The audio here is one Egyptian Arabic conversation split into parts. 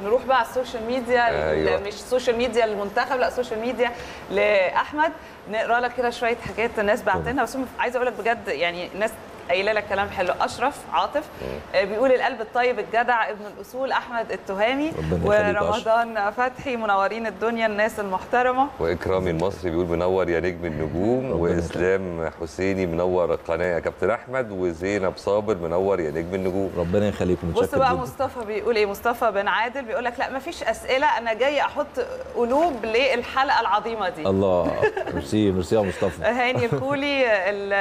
نروح بقى على السوشيال ميديا أيوة. مش السوشيال ميديا المنتخب لا السوشيال ميديا لاحمد نقرا لك كده شويه حاجات الناس بعتنها بس هم عايزه اقول لك بجد يعني الناس قايله لك كلام حلو اشرف عاطف آه، بيقول القلب الطيب الجدع ابن الاصول احمد التهامي ربنا يخليك يا أشرف. ورمضان فتحي منورين الدنيا الناس المحترمه واكرامي المصري بيقول منور يا نجم النجوم ربنا واسلام حسيني منور القناه يا كابتن احمد وزينب صابر منور يا نجم النجوم ربنا يخليكم بص متشكر بقى جدا مصطفى بيقول ايه مصطفى بن عادل بيقول لك لا مفيش اسئله انا جاي احط قلوب للحلقه العظيمه دي الله ميرسي ميرسي يا مصطفى هاني الكولي ال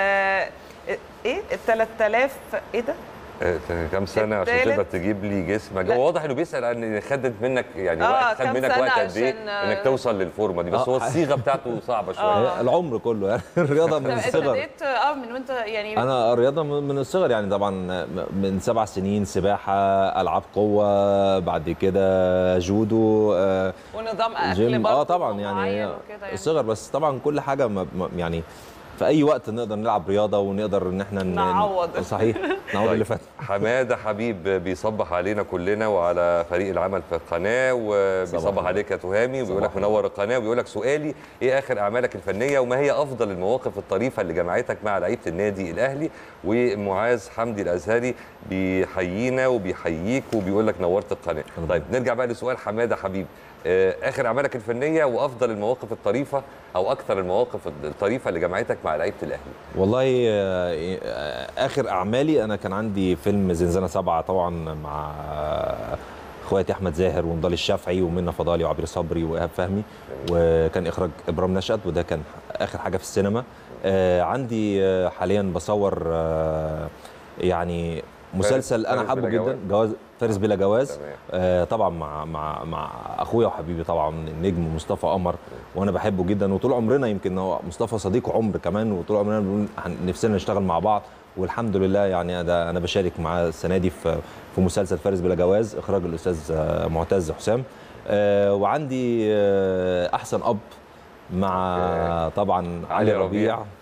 ايه ال 3000 ايه ده؟ آه، كام سنه عشان التالت. تقدر تجيب لي جسمك لا. هو واضح انه بيسال عن خدت منك يعني آه، وقت خد كام منك سنة وقت قد ايه عشان، آه، انك توصل للفورمه دي بس آه، هو الصيغه بتاعته صعبه شويه آه. هي العمر كله يعني الرياضه من طب الصغر ابتديت اه من وانت يعني انا الرياضه من من الصغر يعني طبعا من سبع سنين سباحه العاب قوه بعد كده جودو آه، ونظام اكل جيم اه برضه طبعا يعني معين هي وكده يعني. الصغر بس طبعا كل حاجه ما ما- يعني في اي وقت نقدر نلعب رياضه ونقدر ان احنا ن- نعوض. صحيح نعوض اللي فات حماده حبيب بيصبح علينا كلنا وعلى فريق العمل في القناه وبيصبح صباح عليك يا تهامي وبيقول لك صباح منور القناه وبيقول لك سؤالي ايه اخر اعمالك الفنيه وما هي افضل المواقف الطريفه اللي جمعتك مع لعيبه النادي الاهلي ومعاذ حمدي الازهري بيحيينا وبيحييك وبيقول لك نورت القناه طيب نرجع بقى لسؤال حماده حبيب آه، اخر اعمالك الفنيه وافضل المواقف الطريفه او اكثر المواقف الطريفه اللي جمعتك مع لعيبه الاهلي والله آه، آه، اخر اعمالي انا كان عندي فيلم زنزانه سبعه طبعا مع آه، اخواتي احمد زاهر ونضال الشافعي ومنى فضالي وعبير صبري وايهاب فهمي وكان اخراج ابرام نشأت وده كان اخر حاجه في السينما آه، عندي آه، حاليا بصور آه، يعني مسلسل فارس انا حابه بلا جدا جواز. جواز فارس بلا جواز تمام. آه، طبعا مع مع مع اخويا وحبيبي طبعا النجم مصطفى قمر وانا بحبه جدا وطول عمرنا يمكن هو مصطفى صديق عمر كمان وطول عمرنا بنقول هن- نفسنا نشتغل مع بعض والحمد لله يعني ده انا بشارك معاه السنه دي في في مسلسل فارس بلا جواز اخراج الاستاذ آه، معتز حسام آه، وعندي آه، احسن اب مع طبعا علي علي ربيع. ربيع